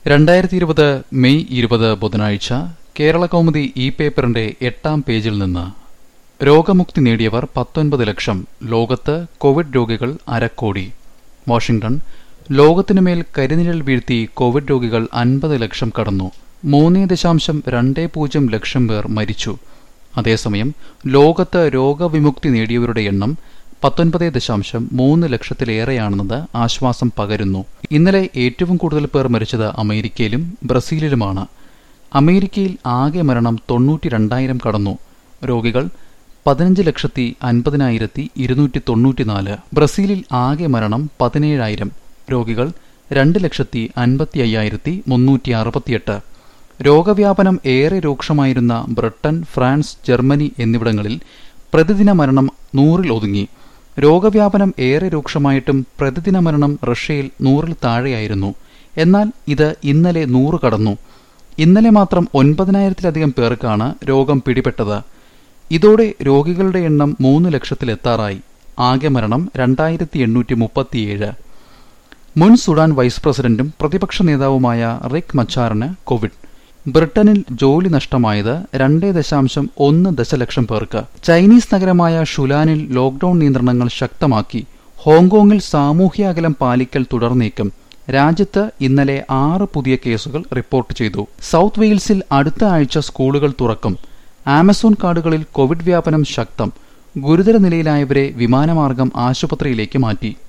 രണ്ടായിരത്തി ഇരുപത് മെയ് ഇരുപത് ബുധനാഴ്ച കേരള കൗമുദി ഇ പേപ്പറിന്റെ എട്ടാം പേജിൽ നിന്ന് രോഗമുക്തി നേടിയവർ പത്തൊൻപത് ലക്ഷം ലോകത്ത് കോവിഡ് രോഗികൾ അരക്കോടി വാഷിംഗ്ടൺ ലോകത്തിനുമേൽ കരിനിഴൽ വീഴ്ത്തി കോവിഡ് രോഗികൾ അൻപത് ലക്ഷം കടന്നു മൂന്ന് ദശാംശം രണ്ട് പൂജ്യം ലക്ഷം പേർ മരിച്ചു അതേസമയം ലോകത്ത് രോഗവിമുക്തി നേടിയവരുടെ എണ്ണം പത്തൊൻപത് ദശാംശം മൂന്ന് ലക്ഷത്തിലേറെയാണെന്നത് ആശ്വാസം പകരുന്നു ഇന്നലെ ഏറ്റവും കൂടുതൽ പേർ മരിച്ചത് അമേരിക്കയിലും ബ്രസീലിലുമാണ് അമേരിക്കയിൽ ആകെ മരണം തൊണ്ണൂറ്റി രണ്ടായിരം കടന്നു രോഗികൾ പതിനഞ്ച് ലക്ഷത്തി അൻപതിനായിരത്തി ഇരുന്നൂറ്റി തൊണ്ണൂറ്റിനാല് ബ്രസീലിൽ ആകെ മരണം പതിനേഴായിരം രോഗികൾ രണ്ട് ലക്ഷത്തി അൻപത്തി അയ്യായിരത്തി മുന്നൂറ്റി അറുപത്തിയെട്ട് രോഗവ്യാപനം ഏറെ രൂക്ഷമായിരുന്ന ബ്രിട്ടൻ ഫ്രാൻസ് ജർമ്മനി എന്നിവിടങ്ങളിൽ പ്രതിദിന മരണം നൂറിൽ ഒതുങ്ങി രോഗവ്യാപനം ഏറെ രൂക്ഷമായിട്ടും പ്രതിദിന മരണം റഷ്യയിൽ നൂറിൽ താഴെയായിരുന്നു എന്നാൽ ഇത് ഇന്നലെ നൂറ് കടന്നു ഇന്നലെ മാത്രം ഒൻപതിനായിരത്തിലധികം പേർക്കാണ് രോഗം പിടിപെട്ടത് ഇതോടെ രോഗികളുടെ എണ്ണം മൂന്ന് ലക്ഷത്തിലെത്താറായി ആകെ മരണം രണ്ടായിരത്തി എണ്ണൂറ്റി മുപ്പത്തിയേഴ് മുൻ സുഡാൻ വൈസ് പ്രസിഡന്റും പ്രതിപക്ഷ നേതാവുമായ റിക് മച്ചാറിന് കോവിഡ് ബ്രിട്ടനിൽ ജോലി നഷ്ടമായത് രണ്ടേ ദശാംശം ഒന്ന് ദശലക്ഷം പേർക്ക് ചൈനീസ് നഗരമായ ഷുലാനിൽ ലോക്ഡൌൺ നിയന്ത്രണങ്ങൾ ശക്തമാക്കി ഹോങ്കോങ്ങിൽ സാമൂഹ്യ അകലം പാലിക്കൽ തുടർന്നേക്കും രാജ്യത്ത് ഇന്നലെ ആറ് പുതിയ കേസുകൾ റിപ്പോർട്ട് ചെയ്തു സൗത്ത് വെയിൽസിൽ അടുത്ത ആഴ്ച സ്കൂളുകൾ തുറക്കും ആമസോൺ കാടുകളിൽ കോവിഡ് വ്യാപനം ശക്തം ഗുരുതര നിലയിലായവരെ വിമാനമാർഗം ആശുപത്രിയിലേക്ക് മാറ്റി